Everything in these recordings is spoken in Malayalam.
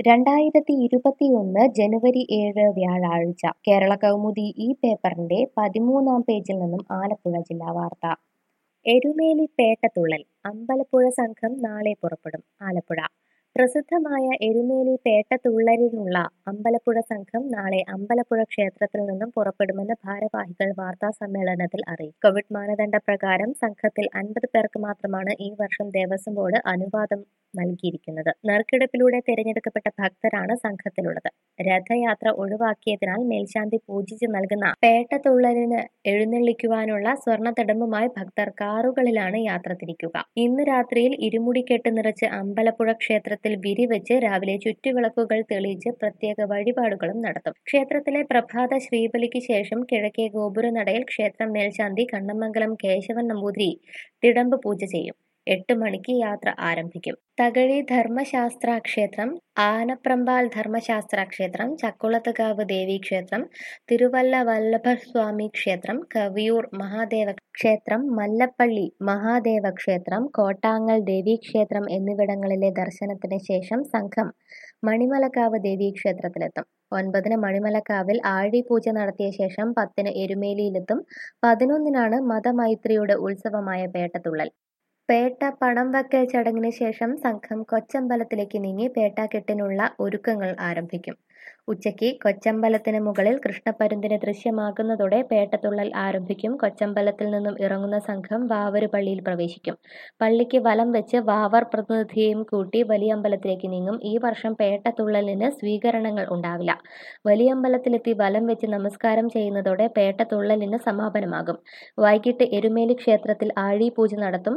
രണ്ടായിരത്തി ഇരുപത്തിയൊന്ന് ജനുവരി ഏഴ് വ്യാഴാഴ്ച കേരള കൗമുദി ഈ പേപ്പറിന്റെ പതിമൂന്നാം പേജിൽ നിന്നും ആലപ്പുഴ ജില്ലാ വാർത്ത എരുമേലി പേട്ടതുള്ളൽ അമ്പലപ്പുഴ സംഘം നാളെ പുറപ്പെടും ആലപ്പുഴ പ്രസിദ്ധമായ എരുമേലി പേട്ടതുള്ളലിനുള്ള അമ്പലപ്പുഴ സംഘം നാളെ അമ്പലപ്പുഴ ക്ഷേത്രത്തിൽ നിന്നും പുറപ്പെടുമെന്ന് ഭാരവാഹികൾ വാർത്താ സമ്മേളനത്തിൽ അറിയിച്ചു കോവിഡ് മാനദണ്ഡ പ്രകാരം സംഘത്തിൽ അൻപത് പേർക്ക് മാത്രമാണ് ഈ വർഷം ദേവസ്വം ബോർഡ് അനുവാദം നൽകിയിരിക്കുന്നത് നറുക്കെടുപ്പിലൂടെ തിരഞ്ഞെടുക്കപ്പെട്ട ഭക്തരാണ് സംഘത്തിലുള്ളത് രഥയാത്ര ഒഴിവാക്കിയതിനാൽ മേൽശാന്തി പൂജിച്ച് നൽകുന്ന പേട്ടതുള്ളലിന് എഴുന്നള്ളിക്കുവാനുള്ള സ്വർണ്ണത്തടമ്പുമായി ഭക്തർ കാറുകളിലാണ് യാത്ര തിരിക്കുക ഇന്ന് രാത്രിയിൽ ഇരുമുടിക്കെട്ട് നിറച്ച് അമ്പലപ്പുഴ ക്ഷേത്രത്തിൽ വിരിവെച്ച് രാവിലെ ചുറ്റുവിളക്കുകൾ തെളിയിച്ച് പ്രത്യേക വഴിപാടുകളും നടത്തും ക്ഷേത്രത്തിലെ പ്രഭാത ശ്രീബലിക്ക് ശേഷം കിഴക്കേ ഗോപുരനടയിൽ ക്ഷേത്രം മേൽശാന്തി കണ്ണമംഗലം കേശവൻ നമ്പൂതിരി തിടമ്പ് പൂജ ചെയ്യും എട്ട് മണിക്ക് യാത്ര ആരംഭിക്കും തകഴി ധർമ്മശാസ്ത്ര ക്ഷേത്രം ആനപ്രമ്പാൽ ധർമ്മശാസ്ത്ര ക്ഷേത്രം ചക്കുളത്തുകാവ് ദേവി ക്ഷേത്രം തിരുവല്ല വല്ലഭസ്വാമി ക്ഷേത്രം കവിയൂർ മഹാദേവ ക്ഷേത്രം മല്ലപ്പള്ളി മഹാദേവ ക്ഷേത്രം കോട്ടാങ്ങൽ ദേവീക്ഷേത്രം എന്നിവിടങ്ങളിലെ ദർശനത്തിന് ശേഷം സംഘം മണിമലക്കാവ് ദേവീക്ഷേത്രത്തിലെത്തും ഒൻപതിന് മണിമലക്കാവിൽ ആഴിപൂജ നടത്തിയ ശേഷം പത്തിന് എരുമേലിയിലെത്തും പതിനൊന്നിനാണ് മതമൈത്രിയുടെ ഉത്സവമായ പേട്ടതുള്ളൽ പേട്ട പണം വയ്ക്കൽ ചടങ്ങിന് ശേഷം സംഘം കൊച്ചമ്പലത്തിലേക്ക് നീങ്ങി പേട്ടാക്കെട്ടിനുള്ള ഒരുക്കങ്ങൾ ആരംഭിക്കും ഉച്ചയ്ക്ക് കൊച്ചമ്പലത്തിന് മുകളിൽ കൃഷ്ണപ്പരുന്തിന് ദൃശ്യമാകുന്നതോടെ പേട്ടതുള്ളൽ ആരംഭിക്കും കൊച്ചമ്പലത്തിൽ നിന്നും ഇറങ്ങുന്ന സംഘം വാവര് പള്ളിയിൽ പ്രവേശിക്കും പള്ളിക്ക് വലം വെച്ച് വാവർ പ്രതിനിധിയെയും കൂട്ടി വലിയമ്പലത്തിലേക്ക് നീങ്ങും ഈ വർഷം പേട്ടതുള്ളലിന് സ്വീകരണങ്ങൾ ഉണ്ടാവില്ല വലിയമ്പലത്തിലെത്തി വലം വെച്ച് നമസ്കാരം ചെയ്യുന്നതോടെ പേട്ടതുള്ളലിന് സമാപനമാകും വൈകിട്ട് എരുമേലി ക്ഷേത്രത്തിൽ ആഴിപൂജ നടത്തും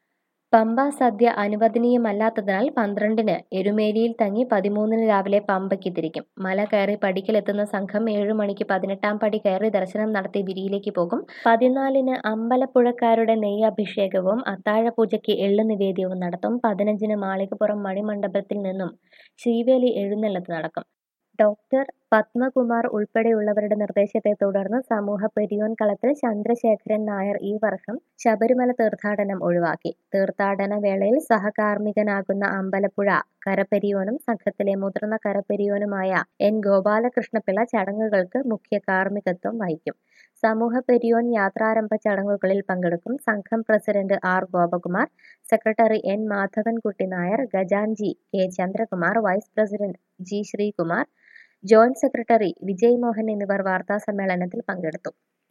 പമ്പ സദ്യ അനുവദനീയമല്ലാത്തതിനാൽ പന്ത്രണ്ടിന് എരുമേലിയിൽ തങ്ങി പതിമൂന്നിന് രാവിലെ പമ്പയ്ക്ക് തിരിക്കും മല കയറി പടിക്കലെത്തുന്ന സംഘം ഏഴു മണിക്ക് പതിനെട്ടാം പടി കയറി ദർശനം നടത്തി വിരിയിലേക്ക് പോകും പതിനാലിന് അമ്പലപ്പുഴക്കാരുടെ നെയ്യഭിഷേകവും അത്താഴപൂജയ്ക്ക് എള്ളു നിവേദ്യവും നടത്തും പതിനഞ്ചിന് മാളികപ്പുറം മണിമണ്ഡപത്തിൽ നിന്നും ശ്രീവേലി എഴുന്നള്ളത്ത് നടക്കും ഡോക്ടർ പത്മകുമാർ ഉൾപ്പെടെയുള്ളവരുടെ നിർദ്ദേശത്തെ തുടർന്ന് സമൂഹ പെരിയോൻ കളത്തിൽ ചന്ദ്രശേഖരൻ നായർ ഈ വർഷം ശബരിമല തീർത്ഥാടനം ഒഴിവാക്കി തീർത്ഥാടന വേളയിൽ സഹകാർമ്മികനാകുന്ന അമ്പലപ്പുഴ കരപ്പെരിയോനും സംഘത്തിലെ മുതിർന്ന കരപ്പെരിയോനുമായ എൻ ഗോപാലകൃഷ്ണപിള്ള ചടങ്ങുകൾക്ക് മുഖ്യ കാർമ്മികത്വം വഹിക്കും സമൂഹ പെരിയോൻ യാത്രാരംഭ ചടങ്ങുകളിൽ പങ്കെടുക്കും സംഘം president R Gopakumar secretary N Madhavankutty Nair ഖജാൻജി K Chandrakumar vice president G Sreekumar joint secretary Vijay Mohan എന്നിവർ വാർത്താസമ്മേളനത്തിൽ പങ്കെടുത്തു